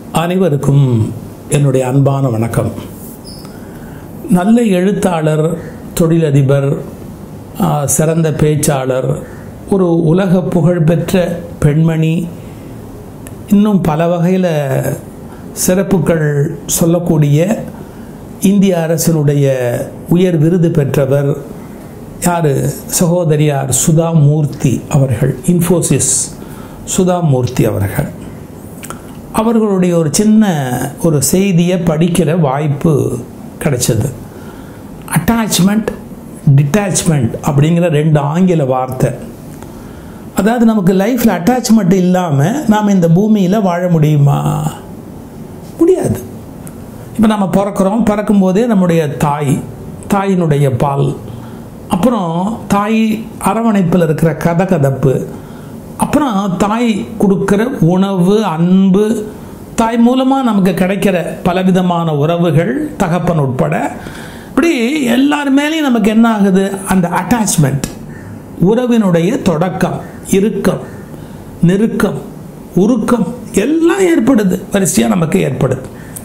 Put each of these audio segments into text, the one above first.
அனைவருக்கும் என்னுடைய அன்பான வணக்கம் நல்ல எழுத்தாளர் தொழிலதிபர் ஆ, சிறந்த பேச்சாளர் ஒரு உலக புகழ்பெற்ற பெண்மணி இன்னும் பல வகையில் சிறப்புகள் சொல்லக்கூடிய இந்திய அரசினுடைய உயர் விருது பெற்றவர் யார் சகோதரியார் சுதா மூர்த்தி அவர்கள் இன்ஃபோசிஸ் சுதா மூர்த்தி அவர்கள் அவர்களுடைய ஒரு சின்ன ஒரு செய்தியை படிக்கிற வாய்ப்பு கிடைச்சது அட்டாச்மெண்ட் டிட்டாச்மெண்ட் அப்படிங்கிற ரெண்டு ஆங்கில வார்த்தை அதாவது நமக்கு லைஃப்பில் அட்டாச்மெண்ட் இல்லாமல் நாம் இந்த பூமியில் வாழ முடியுமா முடியாது இப்போ நம்ம பிறக்கிறோம் பிறக்கும்போதே நம்முடைய தாய் தாயினுடைய பால் அப்புறம் தாய் அரவணைப்பில் இருக்கிற கதகதப்பு அப்புறம் தாய் கொடுக்குற உணவு அன்பு தாய் மூலமாக நமக்கு கிடைக்கிற பலவிதமான உறவுகள் தகப்பன் உட்பட இப்படி எல்லார் மேலேயும் நமக்கு என்ன ஆகுது அந்த அட்டாச்மெண்ட் உறவினுடைய தொடக்கம் இறுக்கம் நெருக்கம் உருக்கம் எல்லாம் ஏற்படுது வரிசையாக நமக்கு ஏற்படுது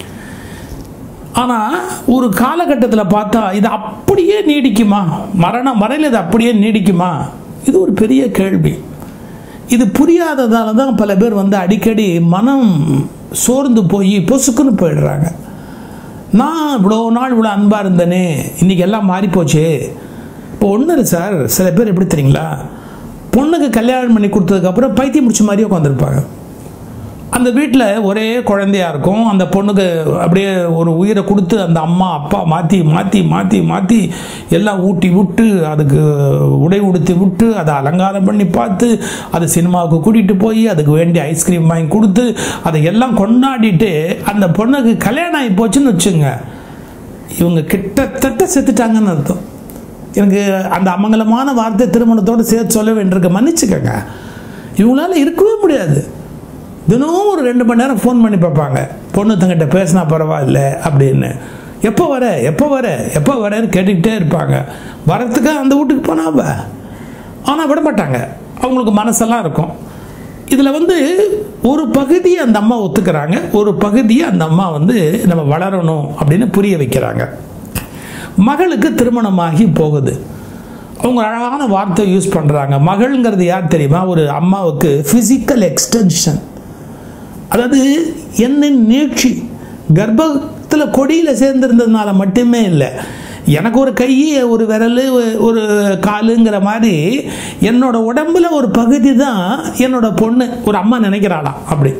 ஆனால் ஒரு காலகட்டத்தில் பார்த்தா இது அப்படியே நீடிக்குமா மரணம் வரையில் இது அப்படியே நீடிக்குமா இது ஒரு பெரிய கேள்வி இது புரியாததால தான் பல பேர் வந்து அடிக்கடி மனம் சோர்ந்து போய் பொசுக்குன்னு போயிடுறாங்க நான் இவ்வளோ நாள் இவ்வளோ அன்பாக இருந்தேனே இன்றைக்கி எல்லாம் மாறிப்போச்சே இப்போ ஒன்று இல்லை சார் சில பேர் எப்படி தெரியுங்களா பொண்ணுக்கு கல்யாணம் பண்ணி கொடுத்ததுக்கப்புறம் பைத்தியம் முடிச்ச மாதிரியே உட்காந்துருப்பாங்க அந்த வீட்டில் ஒரே குழந்தையா இருக்கும் அந்த பொண்ணுக்கு அப்படியே ஒரு உயிரை கொடுத்து அந்த அம்மா அப்பா மாற்றி மாற்றி மாற்றி மாற்றி எல்லாம் ஊட்டி விட்டு அதுக்கு உடை உடுத்தி விட்டு அதை அலங்காரம் பண்ணி பார்த்து அது சினிமாவுக்கு கூட்டிகிட்டு போய் அதுக்கு வேண்டிய ஐஸ்கிரீம் வாங்கி கொடுத்து அதை எல்லாம் கொண்டாடிட்டு அந்த பொண்ணுக்கு கல்யாணம் ஆகி போச்சுன்னு வச்சுங்க இவங்க கிட்டத்தட்ட செத்துட்டாங்கன்னு அர்த்தம் எனக்கு அந்த அமங்கலமான வார்த்தை திருமணத்தோடு சேர்த்து சொல்ல வேண்டியிருக்கு மன்னிச்சுக்கங்க இவங்களால இருக்கவே முடியாது தினம் ஒரு ரெண்டு மணி நேரம் ஃபோன் பண்ணி பார்ப்பாங்க பொண்ணு தங்கிட்ட பேசினா பரவாயில்ல அப்படின்னு எப்போ வர எப்போ வர எப்போ வரேன்னு கேட்டுக்கிட்டே இருப்பாங்க வரத்துக்கு அந்த வீட்டுக்கு போனாவ ஆனால் விட மாட்டாங்க அவங்களுக்கு மனசெல்லாம் இருக்கும் இதில் வந்து ஒரு பகுதியை அந்த அம்மா ஒத்துக்கிறாங்க ஒரு பகுதியை அந்த அம்மா வந்து நம்ம வளரணும் அப்படின்னு புரிய வைக்கிறாங்க மகளுக்கு திருமணமாகி போகுது அவங்க அழகான வார்த்தை யூஸ் பண்ணுறாங்க மகள்ங்கிறது யார் தெரியுமா ஒரு அம்மாவுக்கு ஃபிசிக்கல் எக்ஸ்டென்ஷன் அதாவது என்ன நீட்சி கர்ப்பத்தில் கொடியில் சேர்ந்துருந்ததுனால மட்டுமே இல்லை எனக்கு ஒரு கை ஒரு விரல் ஒரு காலுங்கிற மாதிரி என்னோட உடம்புல ஒரு பகுதி தான் என்னோட பொண்ணு ஒரு அம்மா நினைக்கிறாளாம் அப்படி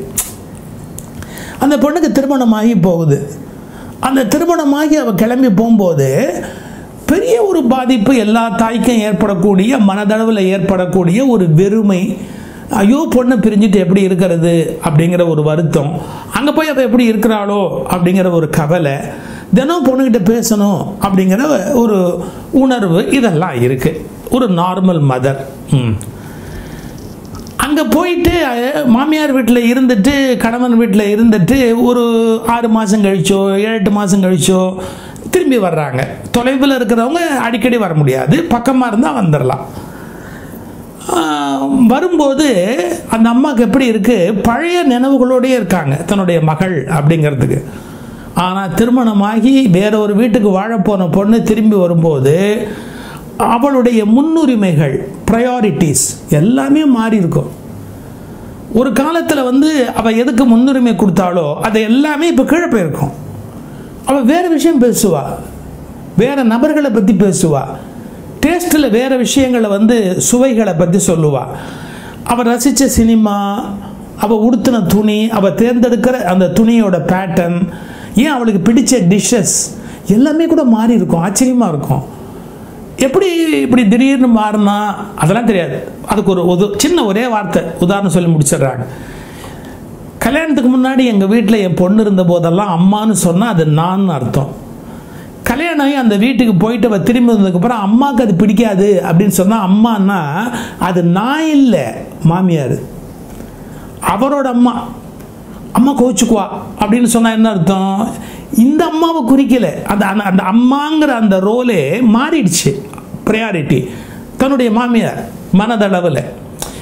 அந்த பொண்ணுக்கு திருமணமாகி போகுது அந்த திருமணமாகி அவள் கிளம்பி போகும்போது பெரிய ஒரு பாதிப்பு எல்லா தாய்க்கும் ஏற்படக்கூடிய மனதளவில் ஏற்படக்கூடிய ஒரு வெறுமை ஐயோ பொண்ணை பிரிஞ்சுட்டு எப்படி இருக்கிறது அப்படிங்கிற ஒரு வருத்தம் அங்கே போய் அவள் எப்படி இருக்கிறாளோ அப்படிங்கிற ஒரு கவலை தினம் பொண்ணுக்கிட்ட பேசணும் அப்படிங்கிற ஒரு உணர்வு இதெல்லாம் இருக்குது ஒரு நார்மல் மதர் ம் அங்கே போயிட்டு அஹ், மாமியார் வீட்டில் இருந்துட்டு கணவன் வீட்டில் இருந்துட்டு ஒரு ஆறு மாதம் கழிச்சோ ஏழு எட்டு மாதம் கழிச்சோ திரும்பி வர்றாங்க தொலைவில் இருக்கிறவங்க அடிக்கடி வர முடியாது பக்கமாக இருந்தால் வந்துடலாம் ஆஹ், வரும்போது அந்த அம்மாவுக்கு எப்படி இருக்குது பழைய நினைவுகளோடயே இருக்காங்க தன்னுடைய மகள் அப்படிங்கிறதுக்கு ஆனால் திருமணமாகி வேற ஒரு வீட்டுக்கு வாழப்போன பொண்ணு திரும்பி வரும்போது அவளுடைய முன்னுரிமைகள் ப்ரையாரிட்டிஸ் எல்லாமே மாறி இருக்கும் ஒரு காலத்தில் வந்து அவள் எதுக்கு முன்னுரிமை கொடுத்தாலோ அது எல்லாமே இப்போ கீழே போயிருக்கும் அவள் வேறு விஷயம் பேசுவா வேறு நபர்களை பற்றி பேசுவா டேஸ்ட்டில் வேறு விஷயங்களை வந்து சுவைகளை பற்றி சொல்லுவா அவள் ரசித்த சினிமா அவள் உடுத்தின துணி அவள் தேர்ந்தெடுக்கிற அந்த துணியோட பேட்டர்ன் ஏன் அவளுக்கு பிடிச்ச டிஷ்ஷஸ் எல்லாமே கூட மாறி இருக்கும் ஆச்சரியமாக இருக்கும் எப்படி இப்படி திடீர்னு மாறினா அதெல்லாம் தெரியாது அதுக்கு ஒரு உது சின்ன ஒரே வார்த்தை உதாரணம் சொல்லி முடிச்சிடுறாங்க கல்யாணத்துக்கு முன்னாடி எங்கள் வீட்டில் என் பொண்ணு இருந்த போதெல்லாம் அம்மான்னு சொன்னால் அது நான் அர்த்தம் கல்யாணம் ஆகி அந்த வீட்டுக்கு போயிட்டு அவள் திரும்பி வந்ததுக்கப்புறம் அம்மாவுக்கு அது பிடிக்காது அப்படின்னு சொன்னால் அம்மான்னா அது நான் இல்லை மாமியார் அவரோட அம்மா அம்மா கோச்சுக்குவா அப்படின்னு சொன்னால் என்ன அர்த்தம் இந்த அம்மாவை குறிக்கல அந்த அந்த- அந்த அம்மாங்கிற அந்த ரோலே மாறிடுச்சு ப்ரையாரிட்டி தன்னுடைய மாமியார் மனதளவில்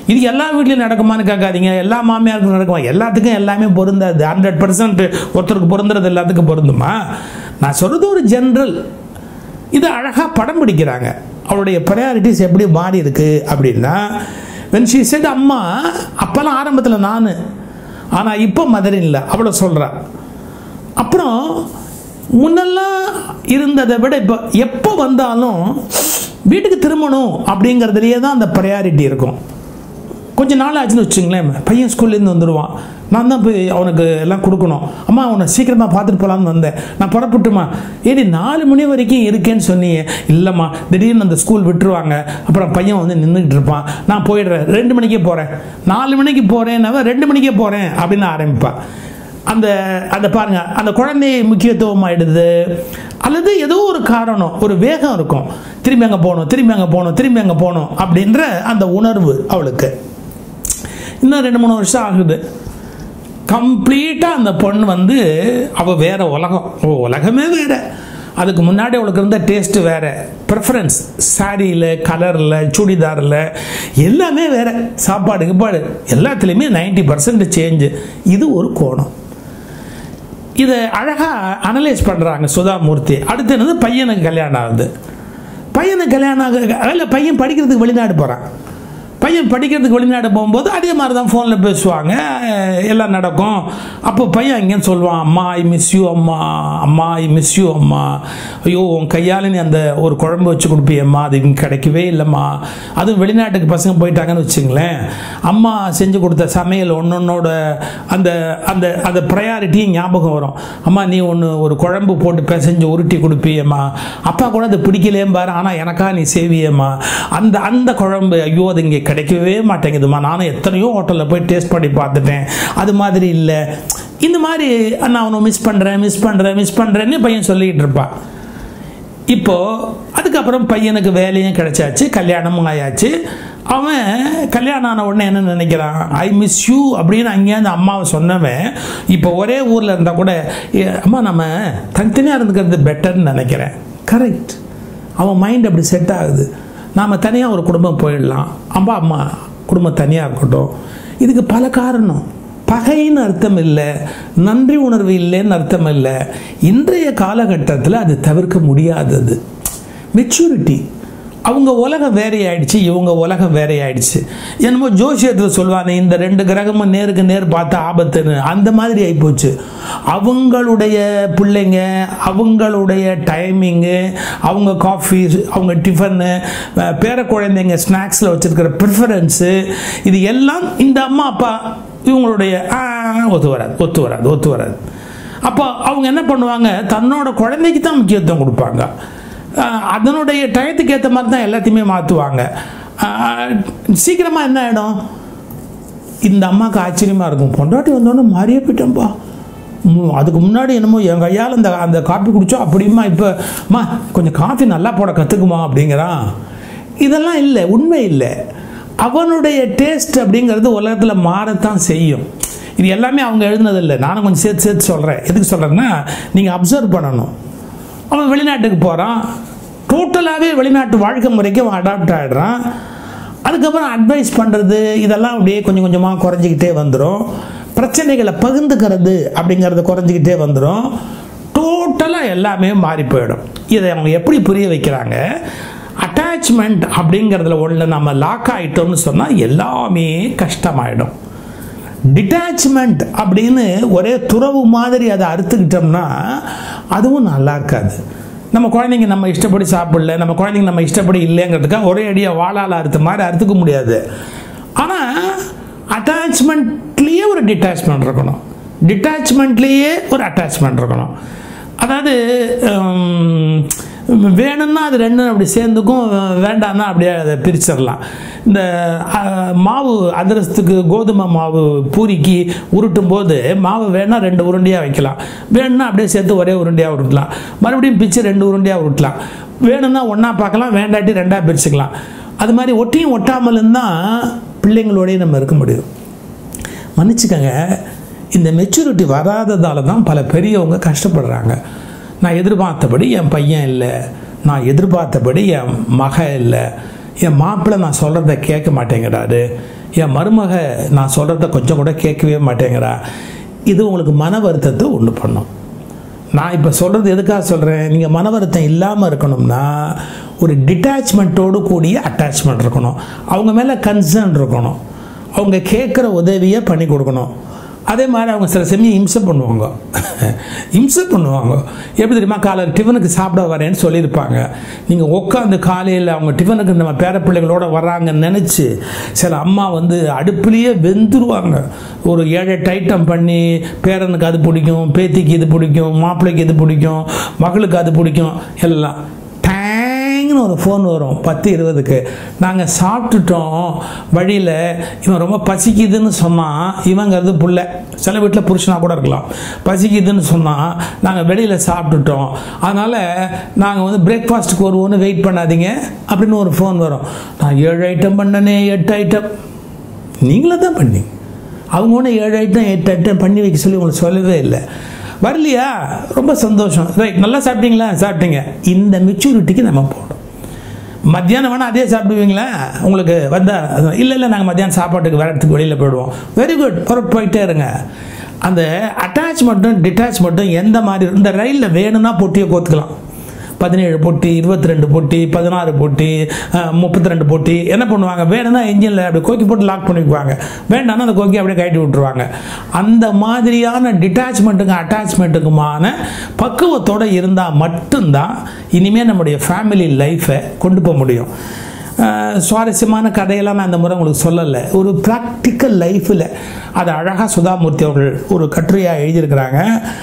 இது எல்லா வீட்லையும் நடக்குமான்னு கேட்காதீங்க எல்லா மாமியாருக்கும் நடக்குமா எல்லாத்துக்கும் எல்லாமே பொருந்தாது ஹண்ட்ரட் பர்சன்ட் ஒருத்தருக்கு பொருந்துறது எல்லாத்துக்கும் பொருந்துமா நான் சொல்கிறது ஒரு ஜென்ரல் இது அழகாக படம் பிடிக்கிறாங்க அவளுடைய ப்ரையாரிட்டிஸ் எப்படி மாறி இருக்கு அப்படின்னா வென் ஷீ செட் அம்மா அப்போல்லாம் ஆரம்பத்தில் நான் ஆனால் இப்போ மதர் இல்லை அவளை சொல்கிறா அப்புறம் முன்னெல்லாம் இருந்ததை விட இப்போ எப்போ வந்தாலும் வீட்டுக்கு திரும்பணும் அப்படிங்கிறதுலையே தான் அந்த ப்ரையாரிட்டி இருக்கும் கொஞ்ச நாள் ஆச்சுன்னு வச்சுங்களேன் பையன் ஸ்கூல்லேருந்து வந்துடுவான் நான் தான் போய் அவனுக்கு எல்லாம் கொடுக்கணும் அம்மா அவனை சீக்கிரமாக பார்த்துட்டு போகலான்னு வந்தேன் நான் புறப்பட்டுமா ஏடி நாலு மணி வரைக்கும் இருக்கேன்னு சொன்னியே இல்லைம்மா திடீர்னு அந்த ஸ்கூல் விட்டுருவாங்க அப்புறம் பையன் வந்து நின்றுக்கிட்டு இருப்பான் நான் போயிடுறேன் ரெண்டு மணிக்கே போகிறேன் நாலு மணிக்கு போகிறேன் ரெண்டு மணிக்கே போகிறேன் அப்படின்னு ஆரம்பிப்பான் அந்த அந்த பாருங்க அந்த குழந்தை முக்கியத்துவம் ஆயிடுது அல்லது ஏதோ ஒரு காரணம் ஒரு வேகம் இருக்கும் திரும்பி அங்கே போகணும் திரும்பி அங்கே போகணும் திரும்பி அங்கே போகணும் அப்படின்ற அந்த உணர்வு அவளுக்கு இன்னும் ரெண்டு மூணு வருஷம் ஆகுது கம்ப்ளீட்டாக அந்த பொண்ணு வந்து அவள் வேற உலகம் ஓ உலகமே வேற அதுக்கு முன்னாடி அவளுக்கு இருந்த டேஸ்ட் வேற ப்ரிஃபரன்ஸ் சாரியில் கலரில் சுடிதாரில் எல்லாமே வேற சாப்பாடு கிப்பாடு எல்லாத்துலேயுமே நைன்டி பர்சன்ட் சேஞ்சு இது ஒரு கோணம் இதை அழகாக அனலைஸ் பண்ணுறாங்க சுதாமூர்த்தி அடுத்து என்னது பையனுக்கு கல்யாணம் ஆகுது பையனுக்கு கல்யாணம் ஆக அதில் பையன் படிக்கிறதுக்கு வெளிநாடு போகிறான் பையன் படிக்கிறதுக்கு வெளிநாடு போகும்போது அதே மாதிரி தான் ஃபோனில் பேசுவாங்க எல்லாம் நடக்கும் அப்போ பையன் அங்கேன்னு சொல்லுவான் அம்மா ஐ மிஸ் யூ அம்மா அம்மா ஐ மிஸ் யூ அம்மா ஐயோ உன் கையால் நீ அந்த ஒரு குழம்பு வச்சு கொடுப்பியம்மா அது இங்கே கிடைக்கவே இல்லைம்மா அதுவும் வெளிநாட்டுக்கு பசங்க போயிட்டாங்கன்னு வச்சுங்களேன் அம்மா செஞ்சு கொடுத்த சமையல் ஒன்றொன்னோட அந்த அந்த அந்த ப்ரையாரிட்டியும் ஞாபகம் வரும் அம்மா நீ ஒன்று ஒரு குழம்பு போட்டு பிசைஞ்சு உருட்டி கொடுப்பியம்மா அப்பா கூட அது பிடிக்கலேயும் பாரு ஆனால் எனக்கா நீ செய்வியம்மா அந்த அந்த குழம்பு ஐயோ அது இங்கே கிடைக்கவே மாட்டேங்குதுமா நானும் எத்தனையோ ஹோட்டலில் போய் டேஸ்ட் பண்ணி பார்த்துட்டேன் அது மாதிரி இல்லை இந்த மாதிரி நான் அவனை மிஸ் பண்ணுறேன் மிஸ் பண்ணுறேன் மிஸ் பண்ணுறேன்னு பையன் சொல்லிக்கிட்டு இருப்பான் இப்போ அதுக்கப்புறம் பையனுக்கு வேலையும் கிடைச்சாச்சு கல்யாணமும் ஆயாச்சு அவன் கல்யாணம் ஆன உடனே என்ன நினைக்கிறான் ஐ மிஸ் யூ அப்படின்னு அங்கேருந்து அம்மாவை சொன்னவன் இப்போ ஒரே ஊரில் இருந்தால் கூட "ஏ, அம்மா நம்ம தனித்தனியாக இருந்துக்கிறது பெட்டர்னு நினைக்கிறேன் கரெக்ட் அவன் மைண்ட் அப்படி செட் ஆகுது நாம் தனியாக ஒரு குடும்பம் போயிடலாம் அம்மா அம்மா குடும்பம் தனியாக இருக்கட்டும் இதுக்கு பல காரணம் பகைன்னு அர்த்தம் இல்லை நன்றி உணர்வு இல்லைன்னு அர்த்தம் இல்லை இன்றைய காலகட்டத்தில் அது தவிர்க்க முடியாதது மெச்சூரிட்டி அவங்க உலகம் வேறையாயிடுச்சு இவங்க உலகம் வேறையாயிடுச்சு என்னமோ ஜோசியத்தில் சொல்லுவாங்க இந்த ரெண்டு கிரகமும் நேருக்கு நேர் பார்த்து ஆபத்துன்னு அந்த மாதிரி ஆகிப்போச்சு அவங்களுடைய பிள்ளைங்க அவங்களுடைய டைமிங்கு அவங்க காஃபி அவங்க டிஃபனு பேர குழந்தைங்க ஸ்நாக்ஸில் வச்சுருக்கிற ப்ரிஃபரன்ஸு இது எல்லாம் இந்த அம்மா அப்பா இவங்களுடைய "ஆ, ஒத்து வராது ஒத்து வராது ஒத்து வராது அப்போ அவங்க என்ன பண்ணுவாங்க தன்னோட குழந்தைக்கு தான் முக்கியத்துவம் கொடுப்பாங்க ஆஹ் அதனுடைய டயத்துக்கு ஏற்ற மாதிரி தான் எல்லாத்தையுமே மாற்றுவாங்க சீக்கிரமாக என்ன ஆகிடும் இந்த அம்மாவுக்கு ஆச்சரியமாக இருக்கும் பொண்டாட்டி வந்தோடனே மாறியே போயிட்டேன்ப்பா ம், அதுக்கு முன்னாடி என்னமோ என் கையால் அந்த அந்த காப்பி குடிச்சோம் அப்படிமா இப்போ அம்மா கொஞ்சம் காஃபி நல்லா போட கற்றுக்குமா அப்படிங்கிறான் இதெல்லாம் இல்லை உண்மை இல்லை அவனுடைய டேஸ்ட் அப்படிங்கிறது உலகத்தில் மாறத்தான் செய்யும் இது எல்லாமே அவங்க எழுதுனதில்லை நானும் கொஞ்சம் சேர்த்து சேர்த்து சொல்கிறேன் எதுக்கு சொல்கிறேன்னா நீங்கள் அப்சர்வ் பண்ணணும் அவன் வெளிநாட்டுக்கு போகிறான் டோட்டலாகவே வெளிநாட்டு வாழ்க்கை முறைக்கு அவன் அடாப்ட் ஆகிடுறான் அதுக்கப்புறம் அட்வைஸ் பண்ணுறது இதெல்லாம் அப்படியே கொஞ்சம் கொஞ்சமாக குறைஞ்சிக்கிட்டே வந்துடும் பிரச்சனைகளை பகிர்ந்துக்கிறது அப்படிங்கிறது குறைஞ்சிக்கிட்டே வந்துடும் டோட்டலாக எல்லாமே மாறி போயிடும் இதை அவங்க எப்படி புரிய வைக்கிறாங்க அட்டாச்மெண்ட் அப்படிங்கிறதுல ஒன்று நம்ம லாக் ஆகிட்டோம்னு சொன்னால் எல்லாமே கஷ்டமாயிடும் டிட்டாச்மெண்ட் அப்படின்னு ஒரே துறவு மாதிரி அதை அறுத்துக்கிட்டோம்னா அதுவும் நல்லா இருக்காது நம்ம குழந்தைங்க நம்ம இஷ்டப்படி சாப்பிடல நம்ம குழந்தைங்க நம்ம இஷ்டப்படி இல்லைங்கிறதுக்காக ஒரே அடியாக வாழால் அறுத்த மாதிரி அறுத்துக்க முடியாது ஆனால் அட்டாச்மெண்ட்லேயே ஒரு டிட்டாச்மெண்ட் இருக்கணும் டிட்டாச்மெண்ட்லேயே ஒரு அட்டாச்மெண்ட் இருக்கணும் அதாவது ஹம், வேணும்னா அது ரெண்டும் அப்படி சேர்ந்துக்கும் வேண்டாம்னா அப்படியே அதை பிரிச்சிடலாம் இந்த அஹ், மாவு அதிரசத்துக்கு கோதுமை மாவு பூரிக்கு உருட்டும் போது மாவு வேணா ரெண்டு உருண்டையாக வைக்கலாம் வேணும்னா அப்படியே சேர்த்து ஒரே உருண்டையாக உருட்டலாம் மறுபடியும் பிச்சு ரெண்டு உருண்டையாக உருட்டலாம் வேணும்னா ஒன்றா பார்க்கலாம் வேண்டாட்டி ரெண்டாக பிரிச்சுக்கலாம் அது மாதிரி ஒட்டியும் ஒட்டாமல் இருந்தால் பிள்ளைங்களோடய நம்ம இருக்க முடியும் மன்னிச்சுக்கங்க இந்த மெச்சூரிட்டி வராததால தான் பல பெரியவங்க கஷ்டப்படுறாங்க நான் எதிர்பார்த்தபடி என் பையன் இல்லை நான் எதிர்பார்த்தபடி என் மக இல்லை என் மாப்பிள்ளை நான் சொல்கிறத கேட்க மாட்டேங்கிறாரு என் மருமக நான் சொல்கிறத கொஞ்சம் கூட கேட்கவே மாட்டேங்கிறா இது உங்களுக்கு மன வருத்தத்தை உண்டு பண்ணும் நான் இப்போ சொல்கிறது எதுக்காக சொல்கிறேன் நீங்கள் மன வருத்தம் இல்லாமல் இருக்கணும்னா ஒரு டிட்டாச்மெண்ட்டோடு கூடிய அட்டாச்மெண்ட் இருக்கணும் அவங்க மேலே கன்சர்ன் இருக்கணும் அவங்க கேட்குற உதவியை பண்ணி கொடுக்கணும் அதே மாதிரி அவங்க சில சமயம் இம்சை பண்ணுவாங்க இம்சை பண்ணுவாங்க எப்படி தெரியுமா காலையில் டிஃபனுக்கு சாப்பிட வரேன்னு சொல்லியிருப்பாங்க நீங்கள் உட்காந்து காலையில் அவங்க டிஃபனுக்கு நம்ம பேர பிள்ளைகளோட வர்றாங்கன்னு நினச்சி சில அம்மா வந்து அடுப்புலேயே வெந்துருவாங்க ஒரு ஏழு எட்டு ஐட்டம் பண்ணி பேரனுக்கு அது பிடிக்கும் பேத்திக்கு இது பிடிக்கும் மாப்பிள்ளைக்கு இது பிடிக்கும் மகளுக்கு அது பிடிக்கும் எல்லாம் டேங்னு ஒரு ஃபோன் வரும் பத்து இருபதுக்கு நாங்கள் சாப்பிட்டுட்டோம் வழியில் இவன் ரொம்ப பசிக்குதுன்னு சொன்னான் இவங்கிறது புள்ள சில வீட்டில் புருஷனாக கூட இருக்கலாம் பசிக்குதுன்னு சொன்னால் நாங்கள் வெளியில் சாப்பிட்டுட்டோம் அதனால் நாங்கள் வந்து பிரேக்ஃபாஸ்ட்டுக்கு வருவோன்னு வெயிட் பண்ணாதீங்க அப்படின்னு ஒரு ஃபோன் வரும் நான் ஏழு ஐட்டம் பண்ணனே எட்டு ஐட்டம் நீங்களே தான் பண்ணீங்க அவங்க ஒன்று ஏழு ஐட்டம் எட்டு ஐட்டம் பண்ணி வைக்க சொல்லி உங்களுக்கு சொல்லவே இல்லை வரலையா ரொம்ப சந்தோஷம் ரைட் நல்லா சாப்பிட்டீங்களா சாப்பிட்டீங்க இந்த மெச்சூரிட்டிக்கு நம்ம போகணும் மத்தியானம் வேணால் அதே சாப்பிடுவீங்களா உங்களுக்கு வந்தா இல்லை இல்லை நாங்கள் மத்தியானம் சாப்பாட்டுக்கு வேறு இடத்துக்கு வெளியில் போயிடுவோம் வெரி குட் புறப்பட்டு போயிட்டே இருங்க அந்த அட்டாச்மெண்ட்டும் டிட்டாச்மெண்ட்டும் எந்த மாதிரி இந்த ரயிலில் வேணும்னா பொட்டியை கோத்துக்கலாம் பதினேழு பொட்டி இருபத்தி ரெண்டு பொட்டி பதினாறு பொட்டி முப்பத்தி ரெண்டு பொட்டி என்ன பண்ணுவாங்க வேணும்னா இன்ஜினில் அப்படி கோக்கி போட்டு லாக் பண்ணிக்குவாங்க வேண்டாம்னா அந்த கோக்கி அப்படியே கழட்டி விட்டுருவாங்க அந்த மாதிரியான டிட்டாச்மெண்ட்டுக்கும் அட்டாச்மெண்ட்டுக்குமான பக்குவத்தோடு இருந்தால் மட்டும்தான் இனிமேல் நம்முடைய ஃபேமிலி லைஃப்பை கொண்டு போக முடியும் அஹ், சுவாரஸ்யமான கதையெல்லாம் நான் இந்த முறை உங்களுக்கு சொல்லலை ஒரு ப்ராக்டிக்கல் லைஃப்பில் அது அழகாக சுதாமூர்த்தி அவர்கள் ஒரு கட்டுரையாக எழுதியிருக்கிறாங்க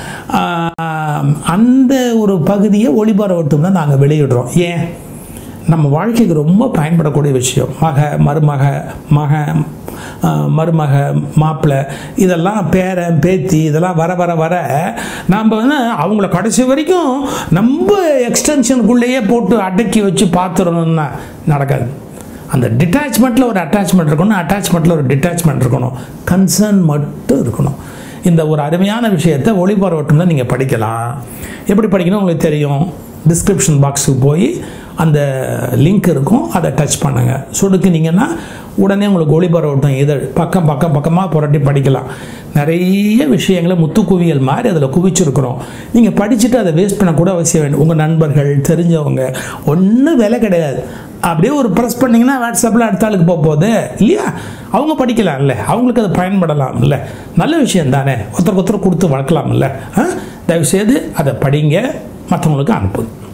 அஹ், அந்த ஒரு பகுதியை ஒளிபரவட்டும் தான் நாங்கள் வெளியிடுறோம் ஏன் நம்ம வாழ்க்கைக்கு ரொம்ப பயன்படக்கூடிய விஷயம் மக மருமக மக அஹ், மருமக மாப்பிள்ளை இதெல்லாம் பேரன் பேத்தி இதெல்லாம் வர வர வர நாம் வந்து அவங்கள கடைசி வரைக்கும் நம்ம எக்ஸ்டென்ஷனுக்குள்ளேயே போட்டு அடக்கி வச்சு பார்த்துடணும்னா நடக்காது அந்த டிட்டாச்மெண்ட்டில் ஒரு அட்டாச்மெண்ட் இருக்கணும் அட்டாச்மெண்ட்டில் ஒரு டிட்டாச்மெண்ட் இருக்கணும் கன்சர்ன் மட்டும் இருக்கணும் இந்த ஒரு அருமையான விஷயத்தை ஒளிபரவட்டும் தான் நீங்கள் படிக்கலாம் எப்படி படிக்கணும் உங்களுக்கு தெரியும் டிஸ்கிரிப்ஷன் பாக்ஸுக்கு போய் அந்த லிங்க் இருக்கும் அதை டச் பண்ணுங்கள் சொடுக்குனீங்கன்னா உடனே உங்களுக்கு ஒளிபரவட்டும் இதழ் பக்கம் பக்கம் பக்கமாக புரட்டி படிக்கலாம் நிறைய விஷயங்களை முத்து குவியல் மாதிரி அதில் குவிச்சிருக்கிறோம் நீங்கள் படிச்சுட்டு அதை வேஸ்ட் பண்ணக்கூட அவசியம் வேண்டும் உங்கள் நண்பர்கள் தெரிஞ்சவங்க ஒன்றும் விலை கிடையாது அப்படியே ஒரு ப்ரெஸ் பண்ணிங்கன்னா வாட்ஸ்அப்பில் அடுத்த ஆளுக்கு போக போகுது இல்லையா அவங்க படிக்கலாம்ல அவங்களுக்கு அது பயன்படலாம் இல்லை நல்ல விஷயம் தானே ஒருத்தருக்கு ஒருத்தர் கொடுத்து வளர்க்கலாம்ல ஆ? தயவுசெய்து அதை படிங்க மற்றவங்களுக்கு அனுப்புங்க